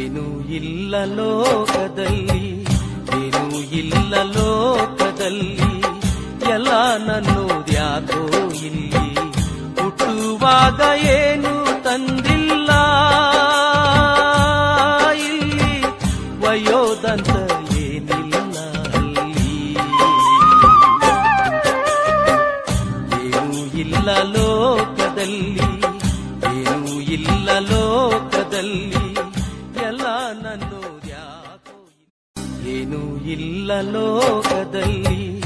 ಏನು ಇಲ್ಲ ಲೋಕದಲ್ಲಿ ಏನು ಇಲ್ಲ ಲೋಕದಲ್ಲಿ ಎಲ್ಲ ನನ್ನೋದ್ಯಾಕೋ ಇಲ್ಲಿ ಹುಟ್ಟುವಾಗ ಏನು ತಂದಿಲ್ಲ ಇಲ್ಲಿ ವಯೋದಂತ ಏನಿಲ್ಲ ಅಲ್ಲಿ ಏನೂ ಇಲ್ಲ ಲೋಕದಲ್ಲಿ ಏನೂ ಇಲ್ಲ ಲೋಕದಲ್ಲಿ ಎಲ್ಲ ನನ್ನೋದ್ಯಾಕೋ ಏನೂ ಇಲ್ಲ ಲೋಕದಲ್ಲಿ